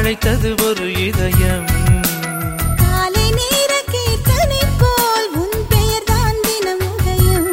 அழைத்தது ஒரு இதயம் காலை நேர கீர்த்தனை போல் உன் பெயர்தான் தினம் உதயம்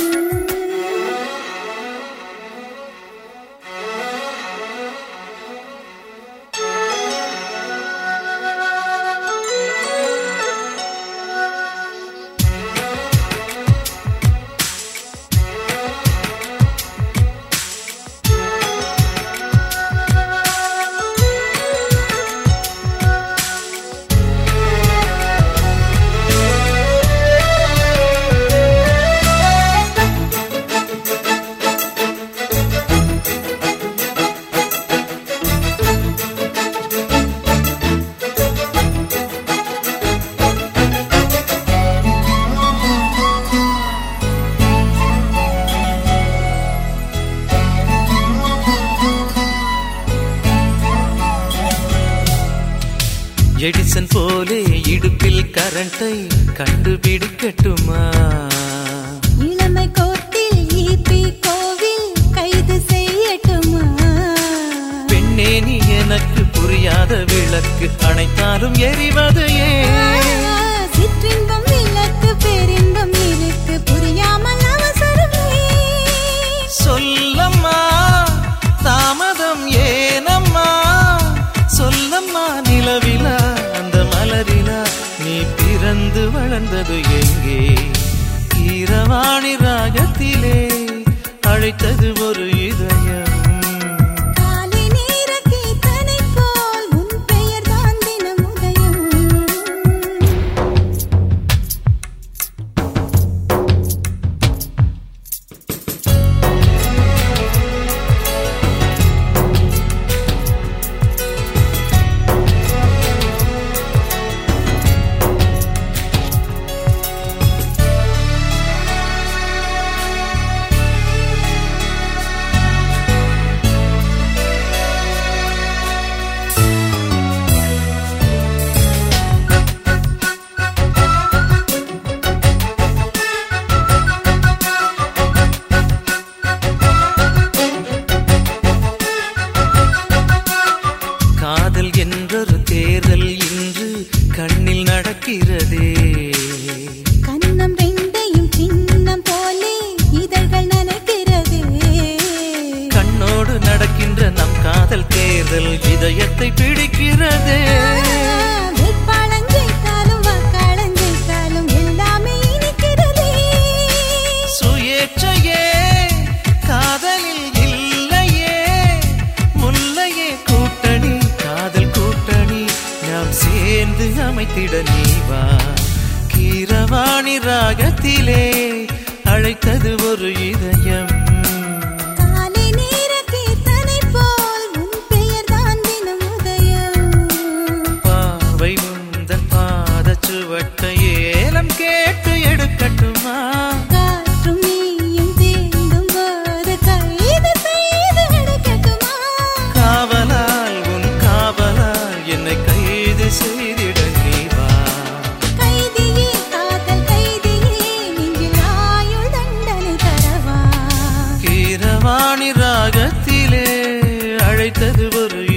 எடிசன் போலே இடுப்பில் கரண்டை கண்டுபிடிக்கட்டுமா இளமை கோர்ட்டில் ஈபி கோவில் கைது செய்யட்டுமா பெண்ணே நீ எனக்கு புரியாத விளக்கு அணைத்தாலும் எரிவது ஏன் சிற்றின்பம் விளக்கு பெரின்பம் இருக்கு புரியாமல் அவசரமே சொல்லம்மா தாமதம் ஏனம்மா சொல்லம்மா நிலவிலா அந்த மலரிலா நீ பிறந்து வளர்ந்தது எங்கே ஈரவாணி ராகத்திலே அழைத்தது ஒரு இதயம் காலை நேர கீர்த்தனை போல் உன் பெயர்தான் தினம் உதயம் காதல் என்றொரு தேர்தல் இன்று கண்ணில் நடக்கிறதே கன்னம் ரெண்டையும் சின்னம் போலே இதழ்கள் நனைக்கிறதே கண்ணோடு நடக்கின்ற நம் காதல் தேர்தல் இதயத்தை பிடிக்கிறதே வெட்பாளஞ்செய்தாலும் வாக்காளஞ்செய்தாலும் எல்லாமே இனிக்கிறதே சுயேட்சையே காதலில் இல்லையே முல்லையே கூட்டணி காதல் கூட்டணி நாம் சேர்ந்து அமைத்திட நீ வா கீரவாணி ராகத்திலே அழைத்தது ஒரு இதயம் காலை நேர கீர்த்தனை போல் உன் பெயர்தான் தினம் உதயம் பாவை முந்தன் பாத சுவட்டை ஏலம் கேட்டு எடுக்கட்டுமா காற்றும் நீயும் தீண்டும் போது கைது செய்து எடுக்கட்டுமா காவலால் உன் காவலால் என்னை கைது செய்திட நீ வா கைதியே காதல் கைதியே நெஞ்சில் ஆயுள் தண்டனை தரவா கீரவாணி ராகத்திலே அழைத்தது ஒரு